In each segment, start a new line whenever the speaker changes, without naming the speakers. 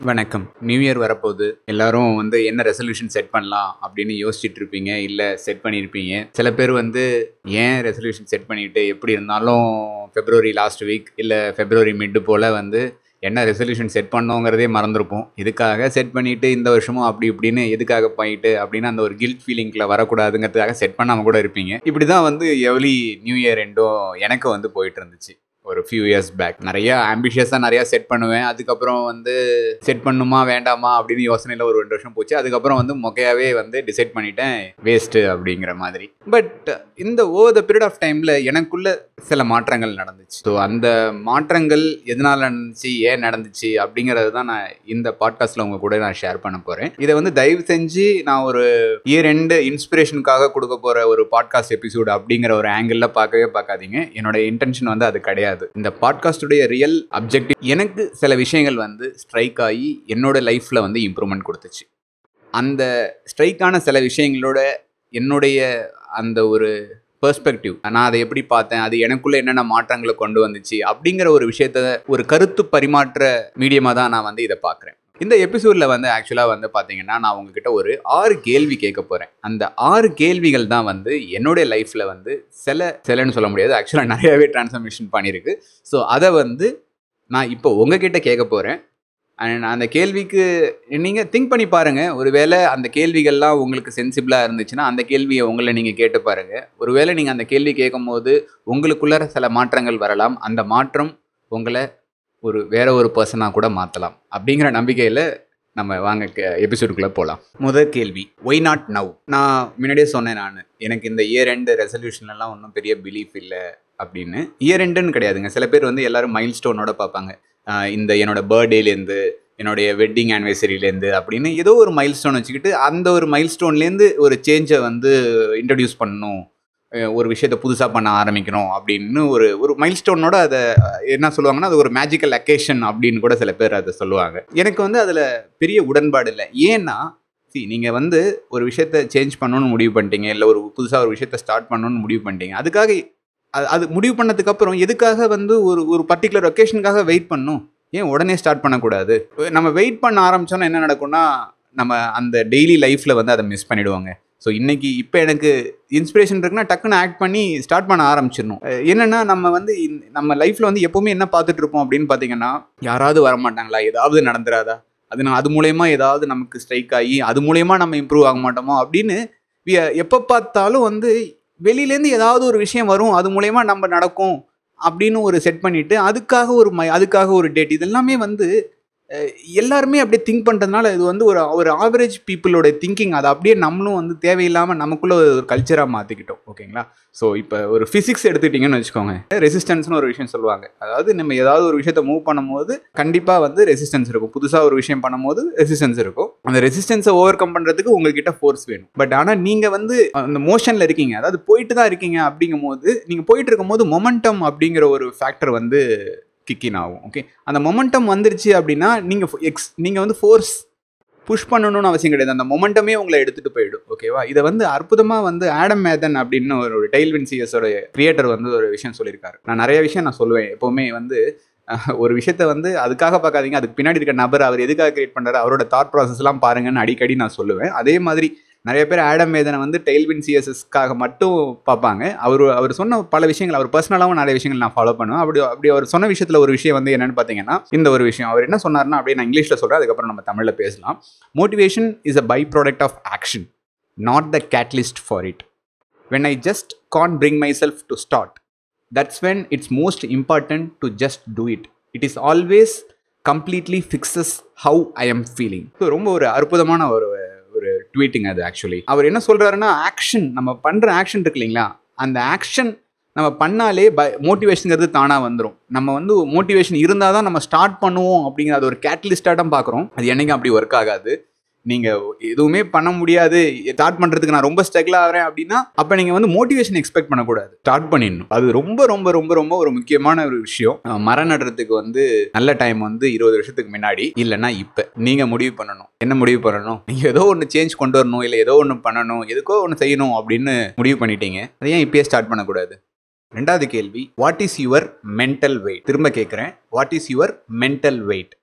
வணக்கம் new year வரப்போகுது எல்லாரும் வந்து என்ன ரெசல்யூஷன் செட் பண்ணலாம் அப்படின்னு யோசிச்சுட்டு இருப்பீங்க இல்லை செட் பண்ணியிருப்பீங்க சில பேர் வந்து ஏன் ரெசல்யூஷன் செட் பண்ணிட்டு எப்படி இருந்தாலும் ஃபெப்ரவரி லாஸ்ட் வீக் இல்லை ஃபெப்ரவரி மிட்டு போல் வந்து என்ன ரெசல்யூஷன் செட் பண்ணோங்கிறதே மறந்துருப்போம் இதுக்காக செட் பண்ணிட்டு இந்த வருஷமும் அப்படி இப்படின்னு எதுக்காக பண்ணிட்டு அப்படின்னு அந்த ஒரு கில்ட் ஃபீலிங்கில் வரக்கூடாதுங்கிறதுக்காக செட் பண்ணாமல் கூட இருப்பீங்க இப்படி தான் வந்து எவ்லி நியூ இயர் எண்டும் எனக்கு வந்து போயிட்டு இருந்துச்சு ஒரு ஃபியூ இயர்ஸ் பேக் நிறைய ஆம்பிஷியஸாக நிறையா செட் பண்ணுவேன் அதுக்கப்புறம் வந்து செட் பண்ணுமா வேண்டாமா அப்படின்னு யோசனையில் ஒரு ரெண்டு வருஷம் போச்சு அதுக்கப்புறம் வந்து மொக்கையாகவே வந்து டிசைட் பண்ணிட்டேன் வேஸ்ட்டு அப்படிங்கிற மாதிரி பட் இந்த ஓவர் த பீரியட் ஆஃப் டைமில் எனக்குள்ள சில மாற்றங்கள் நடந்துச்சு ஸோ அந்த மாற்றங்கள் எதனால் நடந்துச்சு ஏன் நடந்துச்சு அப்படிங்கிறது தான் நான் இந்த பாட்காஸ்ட்டில் உங்கள் கூட நான் ஷேர் பண்ண போகிறேன் இதை வந்து தயவு செஞ்சு நான் ஒரு இயர் ரெண்டு இன்ஸ்பிரேஷனுக்காக கொடுக்க போகிற ஒரு பாட்காஸ்ட் எபிசோடு அப்படிங்கிற ஒரு ஆங்கிளில் பார்க்கவே பார்க்காதீங்க என்னோட இன்டென்ஷன் வந்து அது கிடையாது இந்த பாட்காஸ்டுடைய ரியல் அப்ஜெக்டிவ் எனக்கு சில விஷயங்கள் வந்து ஸ்ட்ரைக் ஆகி என்னோட லைஃப்பில் வந்து இம்ப்ரூவ்மெண்ட் கொடுத்துச்சு அந்த ஸ்ட்ரைக்கான சில விஷயங்களோட என்னுடைய அந்த ஒரு பெர்ஸ்பெக்டிவ் நான் அதை எப்படி பார்த்தேன் அது எனக்குள்ள என்னென்ன மாற்றங்களை கொண்டு வந்துச்சு அப்படிங்கிற ஒரு விஷயத்த ஒரு கருத்து பரிமாற்ற மீடியமாக தான் நான் வந்து இதை பார்க்குறேன் இந்த எபிசோடில் வந்து ஆக்சுவலாக வந்து பார்த்தீங்கன்னா நான் உங்ககிட்ட ஒரு ஆறு கேள்வி கேட்க போகிறேன் அந்த ஆறு கேள்விகள் தான் வந்து என்னுடைய லைஃப்பில் வந்து சில சிலன்னு சொல்ல முடியாது ஆக்சுவலாக நிறையாவே டிரான்ஸ்ஃபர்மேஷன் பண்ணியிருக்கு ஸோ அதை வந்து நான் இப்போ உங்ககிட்ட கேட்க போகிறேன் அண்ட் அந்த கேள்விக்கு நீங்கள் திங்க் பண்ணி பாருங்கள் ஒருவேளை அந்த கேள்விகள்லாம் உங்களுக்கு சென்சிபிளாக இருந்துச்சுன்னா அந்த கேள்வியை உங்களை நீங்கள் கேட்டு பாருங்கள் ஒருவேளை நீங்கள் அந்த கேள்வி கேட்கும்போது உங்களுக்குள்ளார சில மாற்றங்கள் வரலாம் அந்த மாற்றம் உங்களை ஒரு வேற ஒரு பர்சனாக கூட மாற்றலாம் அப்படிங்கிற நம்பிக்கையில் நம்ம வாங்க எபிசோடுக்குள்ளே போகலாம் முதல் கேள்வி ஒய் நாட் நவ் நான் முன்னாடியே சொன்னேன் நான் எனக்கு இந்த இயர் எண்டு ரெசல்யூஷன்லாம் ஒன்றும் பெரிய பிலீஃப் இல்லை அப்படின்னு இயர் எண்டுன்னு கிடையாதுங்க சில பேர் வந்து எல்லாரும் மைல் ஸ்டோனோட பார்ப்பாங்க ஆஹ் இந்த என்னோட பர்த்டேலேருந்து என்னுடைய வெட்டிங் ஆனிவர்சரியிலேருந்து அப்படின்னு ஏதோ ஒரு மைல் ஸ்டோன் வச்சுக்கிட்டு அந்த ஒரு மைல் ஸ்டோன்லேருந்து ஒரு சேஞ்சை வந்து இன்ட்ரடியூஸ் பண்ணணும் அஹ் ஒரு விஷயத்த புதுசாக பண்ண ஆரம்பிக்கணும் அப்படின்னு ஒரு ஒரு மைல் ஸ்டோனோட அதை அஹ், என்ன சொல்லுவாங்கன்னா அது ஒரு மேஜிக்கல் அக்கேஷன் அப்படின்னு கூட சில பேர் அதை சொல்லுவாங்க எனக்கு வந்து அதில் பெரிய உடன்பாடு இல்லை ஏன்னா சி நீங்கள் வந்து ஒரு விஷயத்த சேஞ்ச் பண்ணணும்னு முடிவு பண்ணிட்டீங்க இல்லை ஒரு புதுசாக ஒரு விஷயத்த ஸ்டார்ட் பண்ணணும்னு முடிவு பண்ணிட்டீங்க அதுக்காக அது அது முடிவு பண்ணதுக்கு அப்புறம் எதுக்காக வந்து ஒரு ஒரு பர்டிகுலர் ஒகேஷனுக்காக வெயிட் பண்ணும் ஏன் உடனே ஸ்டார்ட் பண்ணக்கூடாது நம்ம வெயிட் பண்ண ஆரம்பிச்சோன்னா என்ன நடக்கும்னா நம்ம அந்த டெய்லி லைஃப்பில் வந்து அதை மிஸ் பண்ணிடுவாங்க ஸோ இன்னைக்கு இப்போ எனக்கு இன்ஸ்பிரேஷன் இருக்குன்னா டக்குன்னு ஆக்ட் பண்ணி ஸ்டார்ட் பண்ண ஆரம்பிச்சிடணும் அஹ் என்னன்னா நம்ம வந்து இந்த- நம்ம லைஃப்பில் வந்து எப்போவுமே என்ன பார்த்துட்டு இருப்போம் அப்படின்னு பார்த்தீங்கன்னா யாராவது வரமாட்டாங்களா ஏதாவது நடந்துராதா அது நான் அது மூலயமா ஏதாவது நமக்கு ஸ்ட்ரைக் ஆகி அது மூலயமா நம்ம இம்ப்ரூவ் ஆக மாட்டோமோ அப்படின்னு எப்போ பார்த்தாலும் வந்து வெளியிலேருந்து ஏதாவது ஒரு விஷயம் வரும் அது மூலயமா நம்ம நடக்கும் அப்படின்னு ஒரு செட் பண்ணிட்டு அதுக்காக ஒரு மை அதுக்காக ஒரு டேட் இதெல்லாமே வந்து அஹ், எல்லாருமே அப்படியே திங்க் பண்ணுறதுனால இது வந்து ஒரு ஒரு ஆவரேஜ் பீப்புளோட திங்கிங் அதை அப்படியே நம்மளும் வந்து தேவையில்லாமல் நமக்குள்ள ஒரு கல்ச்சராக மாற்றிக்கிட்டோம் ஓகேங்களா ஸோ இப்போ ஒரு ஃபிசிக்ஸ் எடுத்துக்கிட்டிங்கன்னு வச்சுக்கோங்க ரெசிஸ்டன்ஸ்னு ஒரு விஷயம் சொல்லுவாங்க அதாவது நம்ம ஏதாவது ஒரு விஷயத்தை மூவ் பண்ணும்போது கண்டிப்பாக வந்து ரெசிஸ்டன்ஸ் இருக்கும் புதுசாக ஒரு விஷயம் பண்ணும்போது ரெசிஸ்டன்ஸ் இருக்கும் அந்த ரெசிஸ்டன்ஸை ஓவர் கம் பண்ணுறதுக்கு உங்ககிட்ட ஃபோர்ஸ் வேணும் பட் ஆனால் நீங்கள் வந்து அந்த மோஷனில் இருக்கீங்க அதாவது போயிட்டு தான் இருக்கீங்க அப்படிங்கும் போது நீங்கள் போயிட்டு இருக்கும்போது மொமெண்டம் அப்படிங்கிற ஒரு ஃபேக்டர் வந்து கிக்கின் ஆகும் ஓகே அந்த மொமெண்டம் வந்துருச்சு அப்படின்னா நீங்கள் எக்ஸ் நீங்கள் வந்து ஃபோர்ஸ் புஷ் பண்ணணும்னு அவசியம் கிடையாது அந்த மொமெண்டமே உங்களை எடுத்துகிட்டு போயிடும் ஓகேவா இதை வந்து அற்புதமாக வந்து ஆடம் மேதன் அப்படின்னு ஒரு ஒரு டைல்வின் சிஎஸோட கிரியேட்டர் வந்து ஒரு விஷயம் சொல்லியிருக்காரு நான் நிறைய விஷயம் நான் சொல்லுவேன் எப்போவுமே வந்து அஹ், ஒரு விஷயத்த வந்து அதுக்காக பார்க்காதீங்க அதுக்கு பின்னாடி இருக்க நபர் அவர் எதுக்காக கிரியேட் பண்ணுறாரு அவரோட தாட் ப்ராசஸ்லாம் பாருங்கன்னு அடிக்கடி நான் சொல்லுவேன் அதே மாதிரி நிறைய பேர் ஆடம் மேதனை வந்து டெய்ல்வின் சிஎஸ்எஸ்க்காக மட்டும் பார்ப்பாங்க அவர் அவர் சொன்ன பல விஷயங்கள் அவர் பர்சனலாகவும் நிறைய விஷயங்கள் நான் ஃபாலோ பண்ணுவேன் அப்படி அப்படி அவர் சொன்ன விஷயத்தில் ஒரு விஷயம் வந்து என்னன்னு பார்த்தீங்கன்னா இந்த ஒரு விஷயம் அவர் என்ன சொன்னார்னா அப்படியே நான் இங்கிலீஷில் சொல்கிறேன் அதுக்கப்புறம் நம்ம தமிழில் பேசலாம் motivation is a by product of action not the catalyst for it when I just can't bring myself to start. That's when it's most important to just do it. It is always completely fixes how I am feeling. So ரொம்ப ஒரு அற்புதமான ஒரு ஒரு tweeting அது actually அவர் என்ன சொல்றாருன்னா action நம்ம பண்ற ஆக்ஷன் இருக்கு இல்லைங்களா அந்த ஆக்ஷன் நம்ம பண்ணாலே ப மோட்டிவேஷனுங்கிறது தானாக வந்துடும் நம்ம வந்து மோட்டிவேஷன் இருந்தால் தான் நம்ம ஸ்டார்ட் பண்ணுவோம் அப்படிங்கிற அது ஒரு கேட்டலிஸ்டாக தான் பார்க்குறோம் அது என்னைக்கும் அப்படி ஒர்க் ஆகாது நீங்கள் எதுவுமே பண்ண முடியாது ஸ்டார்ட் பண்ணுறதுக்கு நான் ரொம்ப ஸ்ட்ரகிள் ஆகிறேன் அப்படின்னா அப்போ நீங்கள் வந்து மோட்டிவேஷன் எக்ஸ்பெக்ட் பண்ணக்கூடாது ஸ்டார்ட் பண்ணிடணும் அது ரொம்ப ரொம்ப ரொம்ப ரொம்ப ஒரு முக்கியமான ஒரு விஷயம் அஹ் மரம் நடுறதுக்கு வந்து நல்ல டைம் வந்து இருபது வருஷத்துக்கு முன்னாடி இல்லைன்னா இப்போ நீங்கள் முடிவு பண்ணணும் என்ன முடிவு பண்ணணும் நீங்கள் ஏதோ ஒன்று சேஞ்ச் கொண்டு வரணும் இல்லை ஏதோ ஒன்று பண்ணணும் எதுக்கோ ஒன்று செய்யணும் அப்படின்னு முடிவு பண்ணிட்டீங்க அதை ஏன் இப்பயே ஸ்டார்ட் பண்ணக்கூடாது ரெண்டாவது கேள்வி what is your mental weight திரும்ப கேட்குறேன் what is your mental weight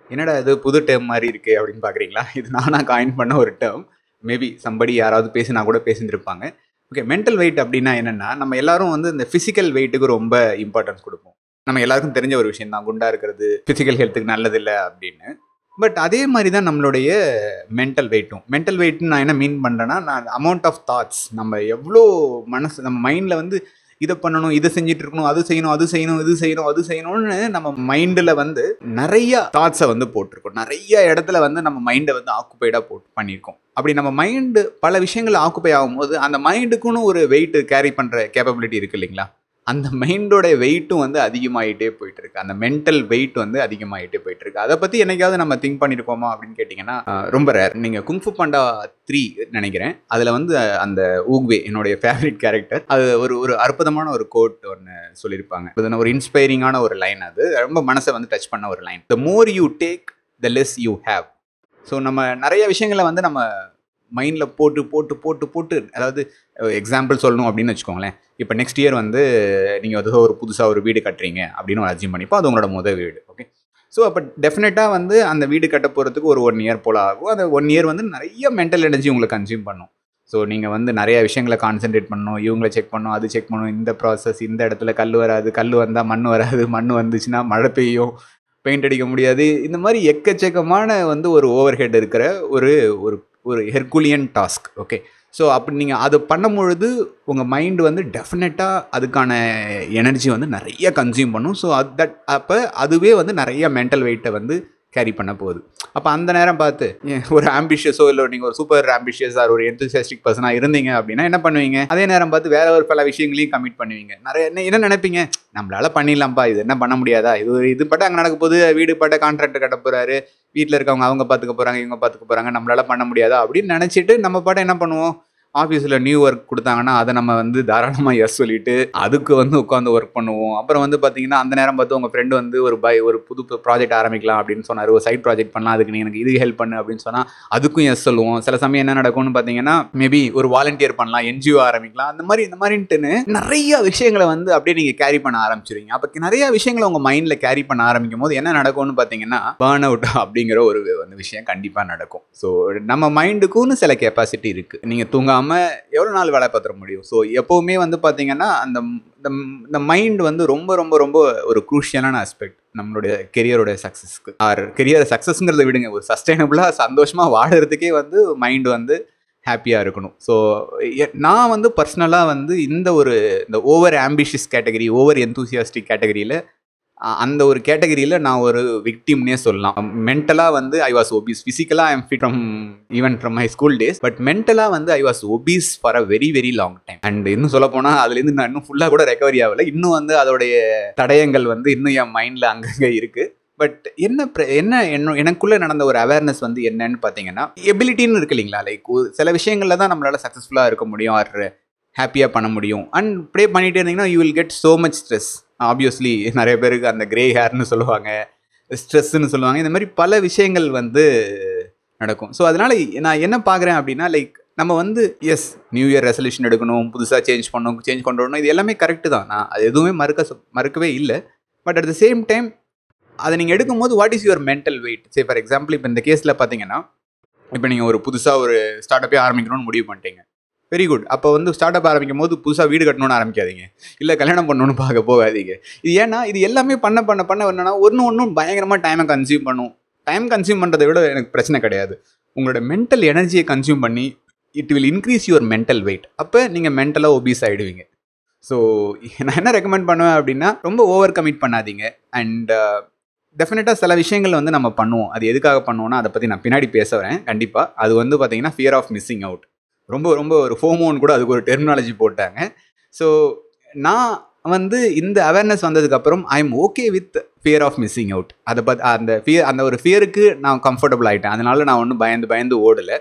என்னடா இது புது டேர்ம் மாதிரி இருக்குது அப்படின்னு பார்க்குறீங்களா இது நானாக காயின் பண்ண ஒரு டேர்ம் மேபி சம்படி யாராவது பேசினா கூட பேசியிருப்பாங்க ஓகே மென்டல் வெயிட் அப்படின்னா என்னென்னா நம்ம எல்லாரும் வந்து இந்த ஃபிசிக்கல் வெயிட்டுக்கு ரொம்ப இம்பார்ட்டன்ஸ் கொடுப்போம் நம்ம எல்லாருக்கும் தெரிஞ்ச ஒரு விஷயம் தான் குண்டா இருக்கிறது ஃபிசிக்கல் ஹெல்த்துக்கு நல்லதில்லை அப்படின்னு பட் அதே மாதிரி தான் நம்மளுடைய மென்டல் வெயிட்டும் மென்டல் வெயிட்னு நான் என்ன மீன் பண்ணுறேன்னா நான் அமௌண்ட் ஆஃப் தாட்ஸ் நம்ம எவ்வளோ மனசு நம்ம மைண்டில் வந்து இதை பண்ணணும் இதை செஞ்சுட்டு இருக்கணும் அது செய்யணும் அது செய்யணும் இது செய்யணும் அது செய்யணும்னு நம்ம மைண்டில் வந்து நிறைய தாட்ஸை வந்து போட்டிருக்கோம் நிறைய இடத்துல வந்து நம்ம மைண்டை வந்து ஆக்குப்பைடாக போட்டு பண்ணியிருக்கோம் அப்படி நம்ம மைண்டு பல விஷயங்கள் ஆக்குப்பை ஆகும்போது அந்த மைண்டுக்குன்னு ஒரு வெயிட் கேரி பண்ணுற கேப்பபிலிட்டி இருக்கு இல்லைங்களா அந்த மைண்டோட வெயிட்டும் வந்து அதிகமாகிட்டே போயிட்டு இருக்கு அந்த மென்டல் வெயிட் வந்து அதிகமாகிட்டே போயிட்டு இருக்கு அதை பற்றி என்னைக்காவது நம்ம திங்க் பண்ணியிருக்கோமா அப்படின்னு கேட்டிங்கன்னா ஆஹ், ரொம்ப ரேர் நீங்கள் குங்ஃபு பாண்டா த்ரீ நினைக்கிறேன் அதில் வந்து அந்த ஊக்வே என்னுடைய ஃபேவரட் கேரக்டர் அது ஒரு ஒரு அற்புதமான ஒரு கோட் ஒன்று சொல்லியிருப்பாங்க அது ஒரு இன்ஸ்பைரிங்கான ஒரு லைன் அது ரொம்ப மனசை வந்து டச் பண்ண ஒரு line the more you take the less you have so நம்ம நிறைய விஷயங்களை வந்து நம்ம மைண்டில் போட்டு போட்டு போட்டு போட்டு அதாவது எக்ஸாம்பிள் சொல்லணும் அப்படின்னு வச்சுக்கோங்களேன் இப்போ நெக்ஸ்ட் இயர் வந்து நீங்கள் வந்து ஒரு புதுசாக ஒரு வீடு கட்டுறீங்க அப்படின்னு ஒரு அச்சீவ் பண்ணிப்போ அது உங்களோட முதல் வீடு ஓகே ஸோ அப்போ டெஃபினட்டாக வந்து அந்த வீடு கட்ட போகிறதுக்கு ஒரு ஒன் இயர் போல் ஆகும் அந்த ஒன் இயர் வந்து நிறைய மென்டல் எனர்ஜி உங்களுக்கு கன்சியூம் பண்ணும் ஸோ நீங்கள் வந்து நிறைய விஷயங்களை கான்சென்ட்ரேட் பண்ணணும் இவங்களை செக் பண்ணணும் அது செக் பண்ணணும் இந்த ப்ராசஸ் இந்த இடத்துல கல் வராது கல் வந்தால் மண் வராது மண் வந்துச்சுன்னா மழை பெய்யும் பெயிண்ட் அடிக்க முடியாது இந்த மாதிரி எக்கச்சக்கமான வந்து ஒரு ஓவர் ஹெட் இருக்கிற ஒரு ஒரு ஒரு ஹெர்குலியன் டாஸ்க் ஓகே ஸோ அப்படி நீங்கள் அது பண்ணும் பொழுது உங்கள் மைண்டு வந்து டெஃபினட்டாக அதுக்கான எனர்ஜி வந்து நிறைய கன்சியூம் பண்ணும் ஸோ அது தட் அப்போ அதுவே வந்து நிறைய மென்டல் வெயிட்டை வந்து கேரி பண்ண போகுது அப்போ அந்த நேரம் பார்த்து ஏன் ஒரு ஆம்பிஷியஸோ இல்லை நீங்கள் ஒரு சூப்பர் ஆம்பிஷியஸ் ஆர் ஒரு எந்தூசியாஸ்டிக் பர்சனாக இருந்தீங்க அப்படின்னா என்ன பண்ணுவீங்க அதே நேரம் பார்த்து வேற ஒரு பல விஷயங்களையும் கமிட் பண்ணுவீங்க நிறைய என்ன என்ன நினைப்பீங்க நம்மளால பண்ணிடலாம்ப்பா இது என்ன பண்ண முடியாதா இது ஒரு இது பட்ட அங்கே நடக்க போகுது வீடு பட்ட கான்ட்ராக்ட் கட்ட போறாரு வீட்டில் இருக்கவங்க அவங்க பார்த்துக்க போகிறாங்க இவங்க பார்த்துக்க போகிறாங்க நம்மளால பண்ண முடியாதா அப்படின்னு நினச்சிட்டு நம்ம பாட்ட என்ன பண்ணுவோம் ஆஃபீஸில் நியூ ஒர்க் கொடுத்தாங்கன்னா அதை நம்ம வந்து தாராளமாக எஸ் சொல்லிட்டு அதுக்கு வந்து உட்காந்து ஒர்க் பண்ணுவோம் அப்புறம் வந்து பார்த்தீங்கன்னா அந்த நேரம் பார்த்து உங்கள் ஃப்ரெண்டு வந்து ஒரு பை ஒரு புது ப்ராஜெக்ட் ஆரம்பிக்கலாம் அப்படின்னு சொன்னார் ஒரு சைட் ப்ராஜெக்ட் பண்ணலாம் அதுக்கு நீ எனக்கு இது ஹெல்ப் பண்ணு அப்படின்னு சொன்னால் அதுக்கும் எஸ் சொல்லுவோம் சில சமயம் என்ன நடக்கும்னு பார்த்தீங்கன்னா மேபி ஒரு வாலண்டியர் பண்ணலாம் என்ஜிஓ ஆரம்பிக்கலாம் அந்த மாதிரி இந்த மாதிரின்ட்டுன்னு நிறைய விஷயங்களை வந்து அப்படியே நீங்கள் கேரி பண்ண ஆரம்பிச்சிருவீங்க அப்போ நிறைய விஷயங்களை உங்கள் மைண்டில் கேரி பண்ண ஆரம்பிக்கும் போது என்ன நடக்கும்னு பார்த்தீங்கன்னா பேர்ன் அவுட் அப்படிங்கிற ஒரு வந்து விஷயம் கண்டிப்பாக நடக்கும் ஸோ நம்ம மைண்டுக்குன்னு சில கெப்பாசிட்டி இருக்குது நீங்கள் தூங்காமல் எவ்வளோ நாள் வேலை பார்த்துட முடியும் ஸோ எப்போவுமே வந்து பார்த்தீங்கன்னா அந்த இந்த- இந்த மைண்ட் வந்து ரொம்ப ரொம்ப ரொம்ப ஒரு குரூஷியலான ஆஸ்பெக்ட் நம்மளுடைய கெரியரோட சக்ஸஸ்க்கு ஆர் கெரியர் சக்ஸஸ்ங்கிறத விடுங்க ஒரு சஸ்டைனபிளாக சந்தோஷமாக வாடுறதுக்கே வந்து மைண்ட் வந்து ஹாப்பியாக இருக்கணும் ஸோ நான் வந்து பர்சனலாக வந்து இந்த ஒரு இந்த over ambitious category over enthusiastic கேட்டகரியில் அந்த ஒரு கேட்டகரியில் நான் ஒரு விக்டிம்னே சொல்லலாம் மென்டலாக வந்து ஐ வாஸ் ஒபீஸ் ஃபிசிக்கலாக I'm fit from even from my school days but மென்டலாக வந்து I was obese for a very very long time and இன்னும் சொல்ல போனால் அதுலேருந்து நான் இன்னும் ஃபுல்லாக கூட ரெக்கவரி ஆகலை இன்னும் வந்து அதோடைய தடயங்கள் வந்து இன்னும் என் மைண்டில் அங்கங்கே இருக்குது பட் என்ன பிர- என்ன என்ன எனக்குள்ளே நடந்த ஒரு அவேர்னஸ் வந்து என்னன்னு பார்த்தீங்கன்னா எபிலிட்டின்னு இருக்கு இல்லைங்களா லைக் சில விஷயங்களில் தான் நம்மளால் சக்ஸஸ்ஃபுல்லாக இருக்க முடியும் ஆர் ஹாப்பியாக பண்ண முடியும் அண்ட் ப்ரே பண்ணிகிட்டே இருந்தீங்கன்னா you will get so much stress obviously நிறைய பேருக்கு அந்த கிரே ஹேர்னு சொல்லுவாங்க ஸ்ட்ரெஸ்ஸுன்னு சொல்லுவாங்க இந்த மாதிரி பல விஷயங்கள் வந்து நடக்கும் ஸோ அதனால் நான் என்ன பார்க்குறேன் அப்படின்னா லைக் நம்ம வந்து எஸ் நியூ இயர் ரெசல்யூஷன் எடுக்கணும் புதுசாக சேஞ்ச் பண்ணணும் சேஞ்ச் கொண்டு வரணும் இது எல்லாமே கரெக்டு தான் நான் அது எதுவுமே மறுக்க சொ- மறுக்கவே இல்லை but at the same time அதை நீங்கள் எடுக்கும்போது what is your mental weight say for example இப்போ இந்த கேஸில் பார்த்தீங்கன்னா இப்போ நீங்கள் ஒரு புதுசாக ஒரு ஸ்டார்ட் அப்பே ஆரம்பிக்கணும்னு முடிவு பண்ணிட்டீங்க வெரி குட் அப்போ வந்து ஸ்டார்ட் அப் ஆரம்பிக்கும் போது புதுசாக வீடு கட்டணும்னு ஆரம்பிக்காதீங்க இல்லை கல்யாணம் பண்ணணும்னு பார்க்க போகாதீங்க இது ஏன்னா இது எல்லாமே பண்ண பண்ண பண்ண என்னன்னா ஒன்று ஒன்றும் பயங்கரமாக டைமை கன்சியூம் பண்ணும் டைம் கன்சியூம் பண்ணுறதை விட எனக்கு பிரச்சனை கிடையாது உங்களோட மென்டல் எனர்ஜியை கன்சியூம் பண்ணி it will increase your mental weight அப்போ நீங்கள் மென்டலாக ஒபீஸ் ஆகிடுவீங்க ஸோ நான் என்ன ரெக்கமெண்ட் பண்ணுவேன் அப்படின்னா ரொம்ப ஓவர் கமிட் பண்ணாதீங்க அண்ட் டெஃபினட்டாக சில விஷயங்கள் வந்து நம்ம பண்ணுவோம் அது எதுக்காக பண்ணுவோம்னா அதை பற்றி நான் பின்னாடி பேச வரேன் கண்டிப்பாக அது வந்து பார்த்தீங்கன்னா ஃபியர் ஆஃப் மிஸ்ஸிங் அவுட் ரொம்ப ரொம்ப ஒரு ஃபோமோன் கூட அதுக்கு ஒரு டெர்மினாலஜி போட்டாங்க ஸோ நான் வந்து இந்த அவேர்னஸ் வந்ததுக்கப்புறம் I am okay with fear of missing out அதை பத் அந்த ஃபியர் அந்த ஒரு ஃபியருக்கு நான் கம்ஃபர்டபுள் ஆகிட்டேன் அதனால நான் ஒன்றும் பயந்து பயந்து ஓடலை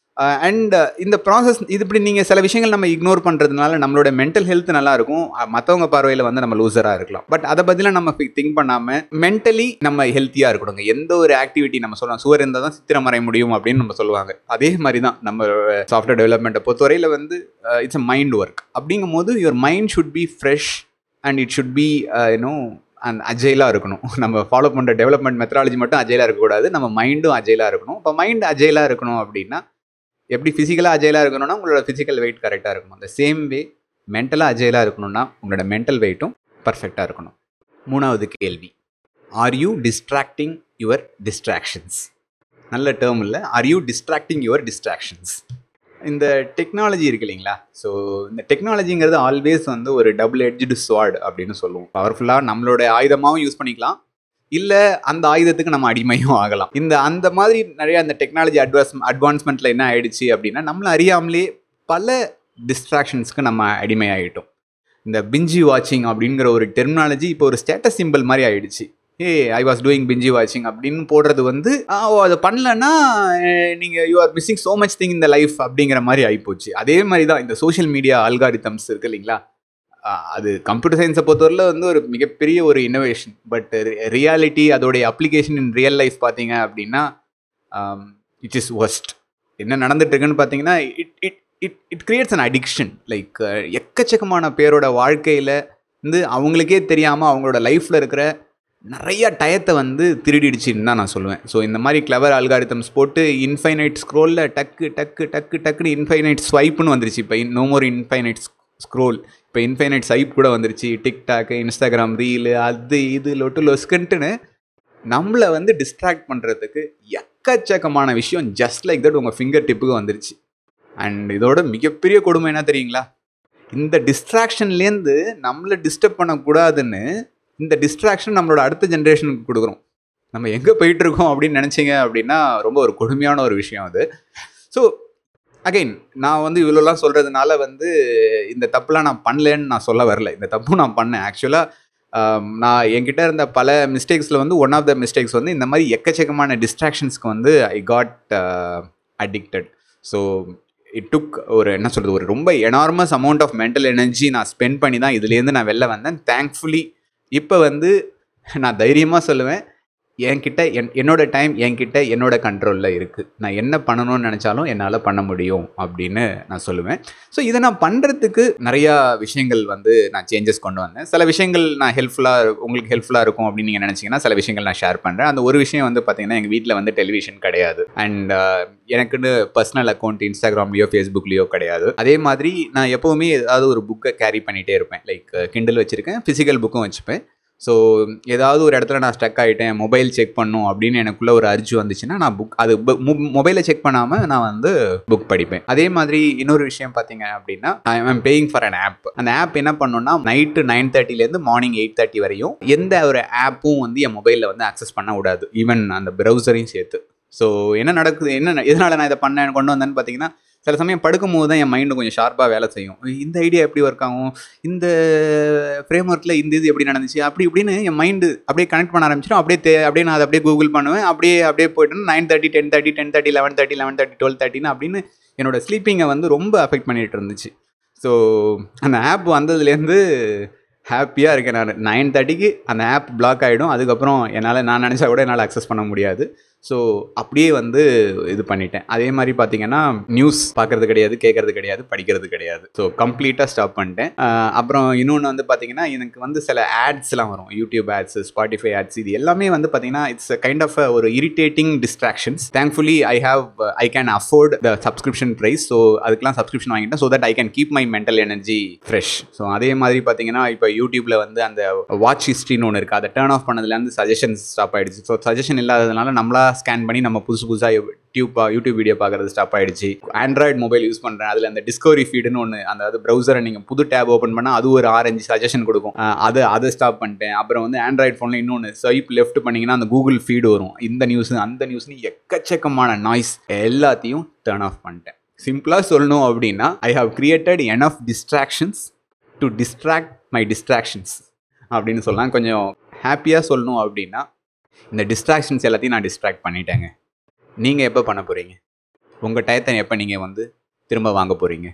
அண்ட் இந்த ப்ராசஸ் இது இப்படி நீங்கள் சில விஷயங்கள் நம்ம இக்னோர் பண்ணுறதுனால நம்மளோட மென்டல் ஹெல்த் நல்லா இருக்கும் மற்றவங்க பார்வையில் வந்து நம்ம லூசராக இருக்கலாம் பட் அதை பற்றிலாம் நம்ம திங்க் பண்ணாமல் மென்டலி நம்ம ஹெல்த்தியாக இருக்கணுங்க எந்த ஒரு ஆக்டிவிட்டி நம்ம சொல்லலாம் சுவர் இருந்தால் தான் சித்திரம் வரைய முடியும் அப்படின்னு நம்ம சொல்லுவாங்க அதே மாதிரி தான் நம்ம சாஃப்ட்வேர் டெவலப்மெண்ட்டை பொறுத்தவரையில் வந்து இட்ஸ் அ மைண்ட் ஒர்க் அப்படிங்கும் போது your mind should be fresh and it should be you know அந்த அஜைலாக இருக்கணும் நம்ம ஃபாலோ பண்ணுற டெவலப்மெண்ட் மெத்தடாலஜி மட்டும் அஜைலாக இருக்கக்கூடாது நம்ம மைண்டும் அஜைலாக இருக்கணும் இப்போ மைண்ட் அஜைலாக இருக்கணும் அப்படின்னா எப்படி ஃபிசிக்கலாக அஜைலாக இருக்கணும்னா உங்களோட ஃபிசிக்கல் வெயிட் கரெக்டாக இருக்கணும் அந்த சேம் வே மென்டலாக அஜைலாக இருக்கணும்னா உங்களோட மென்டல் வெயிட்டும் பர்ஃபெக்டாக இருக்கணும் மூணாவது கேள்வி are you distracting your distractions நல்ல டேர்ம் இல்லை are you distracting your distractions இந்த டெக்னாலஜி இருக்கு இல்லைங்களா ஸோ இந்த டெக்னாலஜிங்கிறது ஆல்வேஸ் வந்து ஒரு டபுள் எட்ஜ்டு ஸ்வாட் அப்படின்னு சொல்லுவோம் பவர்ஃபுல்லாக நம்மளோட ஆயுதமாகவும் யூஸ் பண்ணிக்கலாம் இல்லை அந்த ஆயுதத்துக்கு நம்ம அடிமையும் ஆகலாம் இந்த அந்த மாதிரி நிறைய அந்த டெக்னாலஜி அட்வான்ஸ் அட்வான்ஸ்மெண்ட்டில் என்ன ஆயிடுச்சு அப்படின்னா நம்மளை அறியாமலே பல டிஸ்ட்ராக்ஷன்ஸ்க்கு நம்ம அடிமையாயிட்டோம் இந்த பிஞ்சி வாட்சிங் அப்படிங்கிற ஒரு டெர்மினாலஜி இப்போ ஒரு ஸ்டேட்டஸ் சிம்பிள் மாதிரி ஆயிடுச்சு ஏ ஐ வாஸ் டூயிங் பிஞ்சி வாட்சிங் அப்படின்னு போடுறது வந்து ஆ, ஓ அதை பண்ணலன்னா நீங்கள் you are missing so much thing இந்த லைஃப் அப்படிங்கிற மாதிரி ஆகிப்போச்சு அதே மாதிரி தான் இந்த சோஷியல் மீடியா அல்காரிதம்ஸ் இருக்கு இல்லைங்களா ஆ, அது கம்ப்யூட்டர் சயின்ஸை பொறுத்தவரையில் வந்து ஒரு மிகப்பெரிய ஒரு இன்னோவேஷன் பட் ரியாலிட்டி அதோடைய அப்ளிகேஷன் இன் ரியல் லைஃப் பார்த்தீங்க அப்படின்னா இட் இஸ் ஒஸ்ட் என்ன நடந்துட்டு இருக்குன்னு பார்த்தீங்கன்னா it it it it creates an addiction like எக்கச்சக்கமான பேரோட வாழ்க்கையில் வந்து அவங்களுக்கே தெரியாமல் அவங்களோட லைஃப்பில் இருக்கிற நிறைய டயத்தை வந்து திருடிடுச்சின்னு தான் நான் சொல்லுவேன் ஸோ இந்த மாதிரி கிளவர் அல்காரிதம்ஸ் போட்டு இன்ஃபைனைட் ஸ்க்ரோலில் டக்கு டக்கு டக்கு டக்குன்னு இன்ஃபைனைட் ஸ்வைப்புன்னு வந்துருச்சு இப்போ நோ மோர் இன்ஃபைனைட் ஸ்க்ரோல் இப்போ இன்ஃபைனைட் ஸ்வைப் கூட வந்துருச்சு டிக்டாக்கு இன்ஸ்டாகிராம் ரீலு அது இது லொட்டு லொஸ்கன்ட்டுன்னு நம்மளை வந்து டிஸ்ட்ராக்ட் பண்ணுறதுக்கு எக்கச்சக்கமான விஷயம் ஜஸ்ட் லைக் தட் உங்கள் ஃபிங்கர் டிப்புக்கு வந்துருச்சு அண்ட் இதோட மிகப்பெரிய கொடுமை என்ன தெரியுங்களா இந்த டிஸ்ட்ராக்ஷன்லேருந்து நம்மளை டிஸ்டர்ப் பண்ணக்கூடாதுன்னு இந்த டிஸ்ட்ராக்ஷன் நம்மளோட அடுத்த ஜென்ரேஷனுக்கு கொடுக்குறோம் நம்ம எங்கே போயிட்டுருக்கோம் அப்படின்னு நினச்சிங்க அப்படின்னா ரொம்ப ஒரு கொடுமையான ஒரு விஷயம் அது ஸோ அகைன் நான் வந்து இவ்வளோலாம் சொல்கிறதுனால வந்து இந்த தப்புலாம் நான் பண்ணலன்னு நான் சொல்ல வரல இந்த தப்பும் நான் பண்ணேன் ஆக்சுவலாக நான் என்கிட்ட இருந்த பல மிஸ்டேக்ஸில் வந்து ஒன் ஆஃப் த மிஸ்டேக்ஸ் வந்து இந்த மாதிரி எக்கச்சக்கமான டிஸ்ட்ராக்ஷன்ஸ்க்கு வந்து I got addicted so it took ஒரு என்ன சொல்கிறது ஒரு ரொம்ப enormous amount of mental energy நான் ஸ்பெண்ட் பண்ணி தான் இதுலேருந்து நான் வெளில வந்தேன் தேங்க்ஃபுல்லி இப்போ வந்து நான் தைரியமாக சொல்லுவேன் என்கிட்ட என் என்னோட டைம் என்கிட்ட என்னோட கண்ட்ரோலில் இருக்குது நான் என்ன பண்ணணும்னு நினச்சாலும் என்னால் பண்ண முடியும் அப்படின்னு நான் சொல்லுவேன் ஸோ இதை நான் பண்ணுறதுக்கு நிறையா விஷயங்கள் வந்து நான் சேஞ்சஸ் கொண்டு வந்தேன் சில விஷயங்கள் நான் ஹெல்ப்ஃபுல்லாக உங்களுக்கு ஹெல்ப்ஃபுல்லாக இருக்கும் அப்படின்னு நீங்கள் நினச்சிங்கன்னா சில விஷயங்கள் நான் ஷேர் பண்ணுறேன் அந்த ஒரு விஷயம் வந்து பார்த்தீங்கன்னா எங்கள் வீட்டில் வந்து டெலிவிஷன் கிடையாது அண்ட் எனக்குன்னு பர்சனல் அக்கௌண்ட் இன்ஸ்டாகிராம்லேயோ ஃபேஸ்புக்லேயோ கிடையாது அதே மாதிரி நான் எப்போவுமே ஏதாவது ஒரு புக்கை கேரி பண்ணிகிட்டே இருப்பேன் லைக் கிண்டல் வச்சுருக்கேன் ஃபிசிக்கல் புக்கும் வச்சுப்பேன் ஸோ ஏதாவது ஒரு இடத்துல நான் ஸ்டக் ஆகிட்டேன் மொபைல் செக் பண்ணும் அப்படின்னு எனக்குள்ள ஒரு அர்ஜி வந்துச்சுன்னா நான் புக் அது மொபைலை செக் பண்ணாமல் நான் வந்து புக் படிப்பேன் அதே மாதிரி இன்னொரு விஷயம் பார்த்தீங்க அப்படின்னா I am paying for an app அந்த ஆப் என்ன பண்ணணும்னா நைட்டு நைன் தேர்ட்டிலேருந்து மார்னிங் எயிட் தேர்ட்டி வரையும் எந்த ஒரு ஆப்பும் வந்து என் மொபைலில் வந்து அக்சஸ் பண்ண விடாது ஈவன் அந்த ப்ரௌசரையும் சேர்த்து ஸோ என்ன நடக்குது என்ன எதனால் நான் இதை பண்ணேன் கொண்டு வந்தேன்னு பார்த்தீங்கன்னா சில சமயம் படுக்கும்போது தான் என் மைண்டு கொஞ்சம் ஷார்ப்பாக வேலை செய்யும் இந்த ஐடியா எப்படி ஒர்க் ஆகும் இந்த ஃப்ரேம் ஒர்க்கில் இந்த இது எப்படி நடந்துச்சு அப்படி இப்படின்னு என் மைண்டு அப்படியே கனெக்ட் பண்ண ஆரம்பிச்சிடும் அப்படியே தே அப்படியே நான் அதை அப்படியே கூகுள் பண்ணுவேன் அப்படியே அப்படியே போயிட்டு nine thirty ten thirty ten thirty eleven thirty eleven thirty twelve தேர்ட்டின்னு அப்படின்னு என்னோட ஸ்லீப்பிங்கை வந்து ரொம்ப அஃபெக்ட் பண்ணிகிட்டு இருந்துச்சு ஸோ அந்த ஆப் வந்ததுலேருந்து ஹாப்பியாக இருக்கேன் நான் நைன் தேர்ட்டிக்கு அந்த ஆப் பிளாக் ஆகிடும் அதுக்கப்புறம் என்னால் நான் நினச்சா கூட என்னால் அக்சஸ் பண்ண முடியாது ஸோ அப்படியே வந்து இது பண்ணிட்டேன் அதே மாதிரி பார்த்தீங்கன்னா நியூஸ் பார்க்கறது கிடையாது கேட்கறது கிடையாது படிக்கிறது கிடையாது ஸோ கம்ப்ளீட்டாக ஸ்டாப் பண்ணிட்டேன் ஆஹ் அப்புறம் இன்னொன்று வந்து பார்த்தீங்கன்னா எனக்கு வந்து சில ஆட்ஸ்லாம் வரும் யூடியூப் ஆட்ஸ் ஸ்பாட்டிஃபை ஆட்ஸ் இது எல்லாமே வந்து பார்த்தீங்கன்னா இட்ஸ் கைண்ட் ஆஃப் ஒரு irritating distractions thankfully I have I can afford the subscription price so அதுக்கெலாம் சப்ஸ்கிரிப்ஷன் வாங்கிட்டேன் so that I can keep my mental energy fresh so அதே மாதிரி பார்த்தீங்கன்னா இப்போ யூடியூப்பில் வந்து அந்த வாட்ச் ஹிஸ்ட்ரின்னு ஒன்று இருக்குது அதை டேர்ன் ஆஃப் பண்ணதுலேருந்து சஜஷன்ஸ் ஸ்டாப் ஆயிடுச்சு ஸோ சஜஷன் இல்லாததுனால நம்மளா ஸ்கேன் பண்ணி நம்ம புதுசு புதுசாக டியூப் யூடியூப் வீடியோ பார்க்குறது ஸ்டாப் ஆயிடுச்சு ஆண்ட்ராய்டு மொபைல் யூஸ் பண்ணுறேன் அதில் அந்த டிஸ்கவரி ஃபீடுன்னு ஒன்று அந்த அது ப்ரௌசரை நீங்கள் புது டேப் ஓப்பன் பண்ணால் அது ஒரு ஆரஞ்சு சஜஷன் கொடுக்கும் அஹ் அது அதை ஸ்டாப் பண்ணிட்டேன் அப்புறம் வந்து ஆண்ட்ராய்டு ஃபோனில் இன்னொன்று ஸ்வைப் லெஃப்ட் பண்ணிங்கன்னா அந்த கூகுள் ஃபீடு வரும் இந்த நியூஸ் அந்த நியூஸ்னு எக்கச்சக்கமான நாய்ஸ் எல்லாத்தையும் டேர்ன் ஆஃப் பண்ணிட்டேன் சிம்பிளாக சொல்லணும் அப்படின்னா I have created enough distractions to distract my distractions அப்படின்னு சொல்லலாம் கொஞ்சம் ஹாப்பியாக சொல்லணும் அப்படின்னா இந்த டிஸ்ட்ராக்ஷன்ஸ் எல்லாத்தையும் நான் டிஸ்ட்ராக்ட் பண்ணிட்டேங்க நீங்கள் எப்போ பண்ண போகிறீங்க உங்கள் டயத்தை எப்போ நீங்கள் வந்து திரும்ப வாங்க போகிறீங்க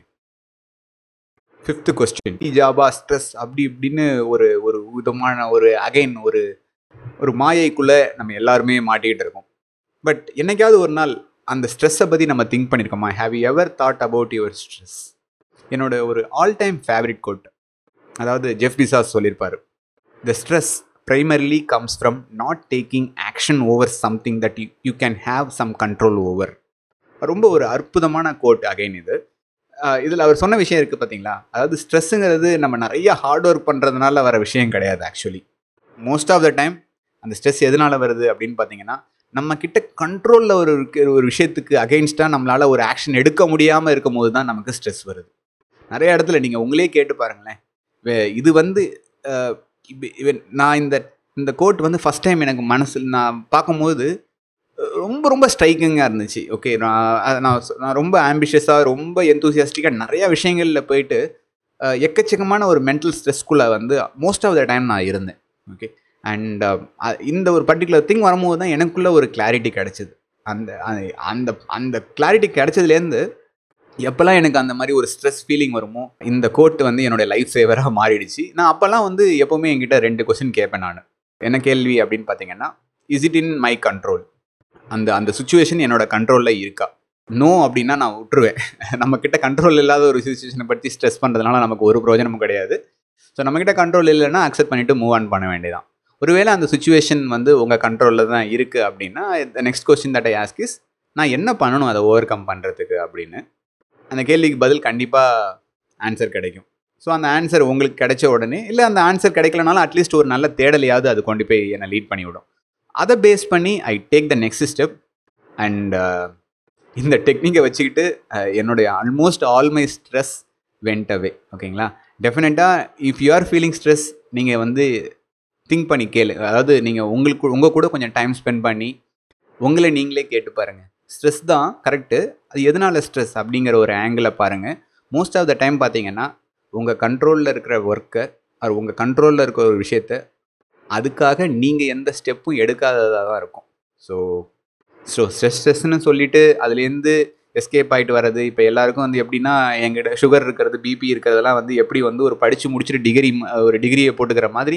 ஃபிஃப்த்து கொஸ்டின் ஜாபா ஸ்ட்ரெஸ் அப்படி இப்படின்னு ஒரு ஒரு விதமான ஒரு அகைன் ஒரு ஒரு மாயைக்குள்ளே நம்ம எல்லாருமே மாட்டிக்கிட்டு இருக்கோம் பட் என்னைக்காவது ஒரு நாள் அந்த ஸ்ட்ரெஸ்ஸை பற்றி நம்ம திங்க் பண்ணியிருக்கோமா have you ever thought about your stress என்னோட ஒரு ஆல் டைம் ஃபேவரட் கோட் அதாவது ஜெஃப் பிசாஸ் சொல்லியிருப்பார் the stress primarily comes from not taking action over something that you, you can have some control over ரொம்ப ஒரு அற்புதமான code again இது இதில் அவர் சொன்ன விஷயம் இருக்குது பார்த்தீங்களா அதாவது ஸ்ட்ரெஸ்ஸுங்கிறது நம்ம நிறைய ஹார்ட் ஒர்க் பண்ணுறதுனால வர விஷயம் கிடையாது actually most of the time அந்த ஸ்ட்ரெஸ் எதனால் வருது அப்படின்னு பார்த்தீங்கன்னா நம்ம கிட்ட கண்ட்ரோலில் ஒரு இருக்க- ஒரு விஷயத்துக்கு அகைன்ஸ்டாக நம்மளால் ஒரு ஆக்ஷன் எடுக்க முடியாமல் இருக்கும் போது தான் நமக்கு ஸ்ட்ரெஸ் வருது நிறைய இடத்துல நீங்கள் உங்களே கேட்டு பாருங்களேன் வே- இது வந்து அஹ், இப்ப- இவன் நான் இந்த இந்த கோட் வந்து ஃபஸ்ட் டைம் எனக்கு மனசில் நான் பார்க்கும்போது அஹ், ரொம்ப ரொம்ப ஸ்ட்ரைக்கிங்காக இருந்துச்சு ஓகே நான் அஹ், நான் சொ- நான் ரொம்ப ஆம்பிஷியஸாக ரொம்ப எந்தூசியாஸ்டிக்காக நிறையா விஷயங்களில் போயிட்டு அஹ், எக்கச்சக்கமான ஒரு மென்டல் ஸ்ட்ரெஸ்க்குள்ளே வந்து மோஸ்ட் ஆஃப் த டைம் நான் இருந்தேன் ஓகே அண்ட் இந்த ஒரு பர்டிகுலர் திங் வரும்போது தான் எனக்குள்ள ஒரு கிளாரிட்டி கிடச்சிது அந்த அந்த- அந்த அந்த கிளாரிட்டி கிடைச்சதுலேருந்து எப்போல்லாம் எனக்கு அந்த மாதிரி ஒரு ஸ்ட்ரெஸ் ஃபீலிங் வருமோ இந்த கோட் வந்து என்னோட லைஃப் சேவராக மாறிடுச்சு நான் அப்போல்லாம் வந்து எப்போவுமே என்கிட்ட ரெண்டு கொஸ்டின் கேட்பேன் நான் என்ன கேள்வி அப்படின்னு பார்த்தீங்கன்னா is it in my control அந்த அந்த சுச்சுவேஷன் என்னோட கண்ட்ரோலில் இருக்கா நோ அப்படின்னா நான் விட்டுருவேன் நம்மக்கிட்ட கண்ட்ரோல் இல்லாத ஒரு சுச்சுவேஷனை பற்றி ஸ்ட்ரெஸ் பண்ணுறதுனால நமக்கு ஒரு பிரயோஜனமும் கிடையாது ஸோ நம்மக்கிட்ட கண்ட்ரோல் இல்லைன்னா அக்செப்ட் பண்ணிவிட்டு மூவ் ஆன் பண்ண வேண்டியதான் ஒருவேளை அந்த சுச்சுவேஷன் வந்து உங்கள் கண்ட்ரோலில் தான் இருக்குது அப்படின்னா next question that I ask is நான் என்ன பண்ணணும் அதை ஓவர் கம் பண்ணுறதுக்கு அப்படின்னு அந்த கேள்விக்கு பதில் கண்டிப்பாக ஆன்சர் கிடைக்கும் ஸோ அந்த ஆன்சர் உங்களுக்கு கிடைச்ச உடனே இல்லை அந்த ஆன்சர் கிடைக்கலனாலும் அட்லீஸ்ட் ஒரு நல்ல தேடலையாவது அது கொண்டு போய் என்னை லீட் பண்ணி விடும் அதை பேஸ் பண்ணி I take the next step and இந்த டெக்னிக்கை வச்சுக்கிட்டு அஹ், என்னுடைய almost all my stress went away ஓகேங்களா டெஃபினட்டாக if you are feeling stress நீங்கள் வந்து திங்க் பண்ணி கேளு அதாவது நீங்கள் உங்களுக்கு உங்கள் கூட கொஞ்சம் டைம் ஸ்பெண்ட் பண்ணி உங்களை நீங்களே கேட்டு பாருங்கள் ஸ்ட்ரெஸ் தான் கரெக்டு அது எதனால ஸ்ட்ரெஸ் அப்படிங்கிற ஒரு ஆங்கிளை பாருங்கள் மோஸ்ட் ஆஃப் த டைம் பார்த்தீங்கன்னா உங்கள் கண்ட்ரோலில் இருக்கிற ஒர்க்கை அது உங்கள் கண்ட்ரோலில் இருக்கிற ஒரு விஷயத்த அதுக்காக நீங்கள் எந்த ஸ்டெப்பும் எடுக்காததாக தான் இருக்கும் ஸோ ஸோ ஸ்ட்ரெஸ் ஸ்ட்ரெஸ்ன்னு சொல்லிட்டு அதுலேருந்து எஸ்கேப் ஆகிட்டு வர்றது இப்போ எல்லாருக்கும் வந்து எப்படின்னா எங்கிட்ட சுகர் இருக்கிறது பிபி இருக்கிறதெல்லாம் வந்து எப்படி வந்து ஒரு படித்து முடிச்சுட்டு டிகிரி ஒரு டிகிரியை போட்டுக்கிற மாதிரி